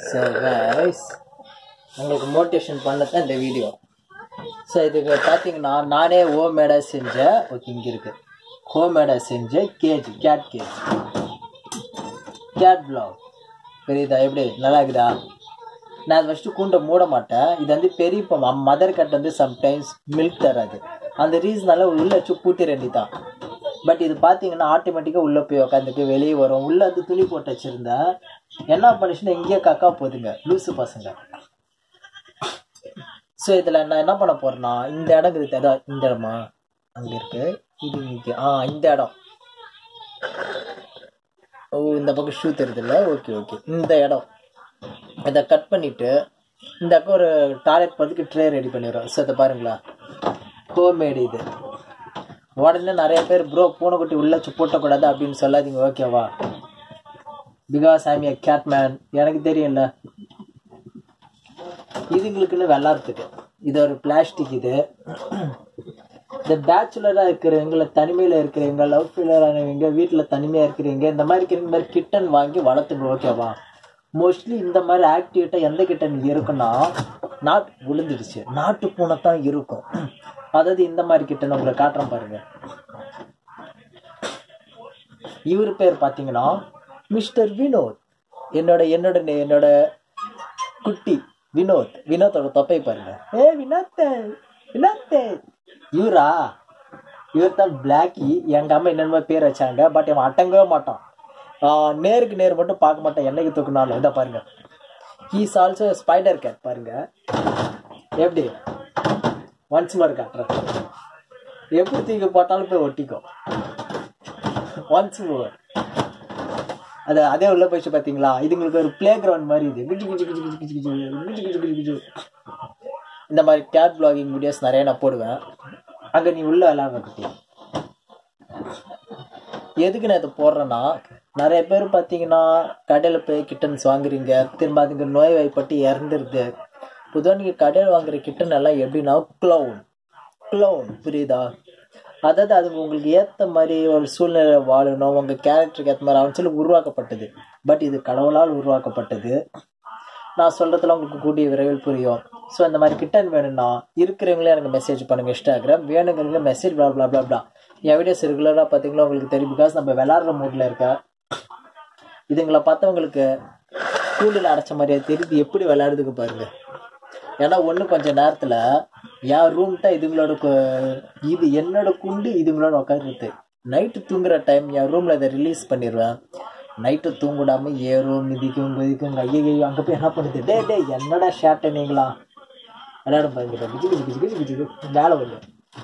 so guys உங்களுக்கு motivation பண்ணதான் இந்த வீடியோ ஸோ இதுக்கு பார்த்தீங்கன்னா நானே ஹோம்மேடாக செஞ்ச ஓகே இங்கே இருக்கு ஹோம்மேடாக செஞ்ச cage cat cage cat block புரியுதா எப்படி நல்லா இருக்குதா நான் அது ஃபஸ்ட்டு கூண்டை மூட மாட்டேன் இது வந்து பெரிய இப்போ மதர் கட் வந்து சம்டைம்ஸ் மில்க் தராது அந்த ரீசனால உள்ளே வச்சு பூட்டி ரெண்டி தான் பட் இது பார்த்தீங்கன்னா ஆட்டோமேட்டிக்காக உள்ளே போய் உட்காந்துட்டு வெளியே வரும் உள்ளே வந்து துணி போட்டு வச்சுருந்தேன் என்ன பண்ணுச்சுன்னா இங்கேயே கக்கா போகுதுங்க லூசு பசங்க ஸோ இதில் நான் என்ன பண்ண போகிறேன்னா இந்த இடம் இருக்குது அதான் இந்த இடமா அங்கே இருக்கு இது இங்கே ஆ இந்த இடம் ஓ இந்த பக்கம் ஷூ தெரியுது இல்லை ஓகே ஓகே இந்த இடம் இதை கட் பண்ணிவிட்டு இந்த அக்கா ஒரு டாய்லெட் போகிறதுக்கு ட்ரே ரெடி பண்ணிடுறோம் ஸோ இதை பாருங்களா ஹோம்மேடு இது உடனே நிறைய பேர் ப்ரோ பூனைக்குட்டி உள்ள வச்சு பூட்டக்கூடாது அப்படின்னு சொல்லாதீங்க ஓகேவா because I'm a cat man எனக்கு தெரியும்ல இதுங்களுக்குன்னு விளாட்றதுக்கு இது ஒரு பிளாஸ்டிக் இது இந்த பேச்சுலராக இருக்கிறவங்க தனிமையில் இருக்கிறவங்க லவ் ஃபீலரானவங்க வீட்டில் தனிமையாக இருக்கிறவங்க இந்த மாதிரி இருக்கிறவங்க மாதிரி கிட்டன் வாங்கி வளர்த்துங்க ஓகேவா மோஸ்ட்லி இந்த மாதிரி ஆக்டிவிட்டாக எந்த கிட்டன் இருக்குன்னா நாட்டு விழுந்துடுச்சு நாட்டு பூனை தான் இருக்கும் அதாவது இந்த மாதிரி கிட்டன் உங்களை காட்டுறேன் பாருங்க இவர் பேர் பார்த்தீங்கன்னா மிஸ்டர் வினோத் என்னோட என்னோட என்னோட குட்டி வினோத் வினோத்தோட தொப்பை பாருங்க ஏ வினோத் வினோத் இவரா இவர் தான் பிளாக்கி எங்க அம்மா என்னென்ன பேர் வச்சாங்க பட் இவன் அட்டங்கவே மாட்டான் ஆஹ் நேருக்கு நேர் மட்டும் பார்க்க மாட்டான் என்னைக்கு தூக்குனாலும் இதை பாருங்க ஹீஸ் ஆல்சோ ஸ்பைடர் கேட் பாருங்க எப்படி ஒன்ஸ் மோர் காட்டுறேன் எப்படி தூக்கி போட்டாலும் போய் ஒட்டிக்கும் ஒன்ஸ் மோர் அது அதே உள்ள போயிடுச்சு பார்த்தீங்களா இதுங்களுக்கு ஒரு பிளே கிரவுண்ட் மாதிரி இது கிச்சு கிச்சு கிச்சு கிச்சு கிச்சு கிச்சு கிச்சு கிச்சு கிச்சு இந்த மாதிரி கேட் பிளாகிங் வீடியோஸ் நிறைய நான் போடுவேன் அங்கே நீ உள்ள விளாட்ற குட்டி எதுக்கு நான் இதை போடுறேன்னா நிறைய பேர் பார்த்தீங்கன்னா கடையில் போய் கிட்டன்ஸ் வாங்குறீங்க திரும்ப அதுங்க நோய் வாய்ப்பட்டு இறந்துருது பொதுவாக நீங்கள் கடையில் வாங்குற கிட்டன் எல்லாம் எப்படின்னா க்ளவுன் க்ளவுன் புரியுதா அதாவது அதுங்க உங்களுக்கு ஏற்ற மாதிரி ஒரு சூழ்நிலை வாழணும் உங்கள் கேரக்டருக்கு ஏற்ற மாதிரி அவன் சொல்லி உருவாக்கப்பட்டது பட் இது கடவுளால் உருவாக்கப்பட்டது நான் சொல்கிறதுல உங்களுக்கு கூடிய விரைவில் புரியும் ஸோ இந்த மாதிரி கிட்டன் வேணும்னா இருக்கிறவங்களே எனக்கு மெசேஜ் பண்ணுங்கள் இன்ஸ்டாகிராம் வேணுங்கிறவங்க message blah blah blah blah என் வீடியோஸ் ரெகுலராக பார்த்தீங்களா உங்களுக்கு தெரியும் பிகாஸ் நம்ம விளாட்ற மூடில் இருக்க இதுங்களை பார்த்தவங்களுக்கு கூண்டில் அடைச்ச மாதிரியே தெரியுது எப்படி விளையாடுறதுக்கு பாருங்க ஏன்னா ஒன்று கொஞ்ச நேரத்தில் என் ரூம்ட்ட இதுங்களோட கு- இது என்னோட குண்டு இதுங்களோட உட்காந்துருது நைட்டு தூங்குற டைம் என் ரூமில் இதை ரிலீஸ் பண்ணிடுவேன் நைட்டு தூங்கிடாம ஏறும் மிதிக்கும் குதிக்கும் ஐயோ அங்கே போய் என்ன பண்ணுது டே டே என்னடா ஷேட்டை நீங்களா விளையாடும் பாருங்க கிச்சு கிச்சு கிச்சு கிச்சு கிச்சு மேலே வந்து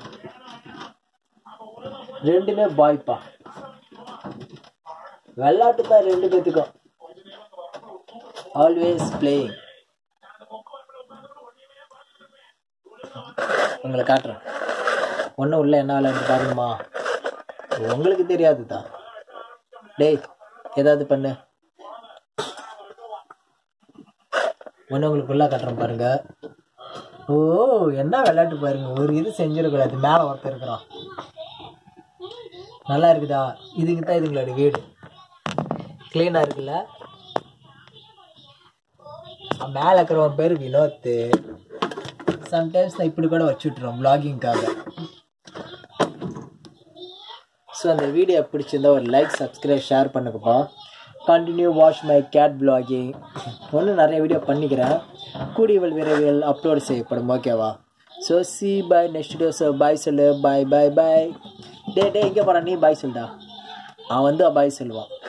ரெண்டுமே பாய்ப்பா விளையாட்டு தான் ரெண்டு பேத்துக்கும் ஆல்வேஸ் பிளேயிங் உங்களை காட்டுறேன் ஒன்றும் உள்ள என்ன விளையாண்டு பாருங்கம்மா உங்களுக்கு தெரியாது தான் டேய் ஏதாவது பண்ணு ஒன்று உங்களுக்கு உள்ள காட்டுறேன் பாருங்க ஓ என்ன விளையாட்டு பாருங்க ஒரு இது செஞ்சிடக்கூடாது மேலே ஒருத்தர் இருக்கிறான் நல்லா இருக்குதா இதுக்கு தான் இதுங்களோட வீடு க்ளீனாக இருக்குல்ல மேலே இருக்கிறவன் பேர் வினோத் சம்டைம்ஸ் நான் இப்படி கூட வச்சு விட்ருவேன் vlogging-க்காக ஸோ அந்த வீடியோ பிடிச்சிருந்தா ஒரு லைக் சப்ஸ்கிரைப் ஷேர் பண்ணுங்கப்பா continue watch my cat vlogging ஒன்றும் நிறைய வீடியோ பண்ணிக்கிறேன் கூடியவள் விரைவில் அப்லோட் செய்யப்படும் ஓகேவா so see bye next day so bye சொல்லு பாய் பாய் பாய் டே டே இங்கே போகிறான் நீ பாய் சொல்லுடா அவன் வந்து பாய் சொல்லுவான்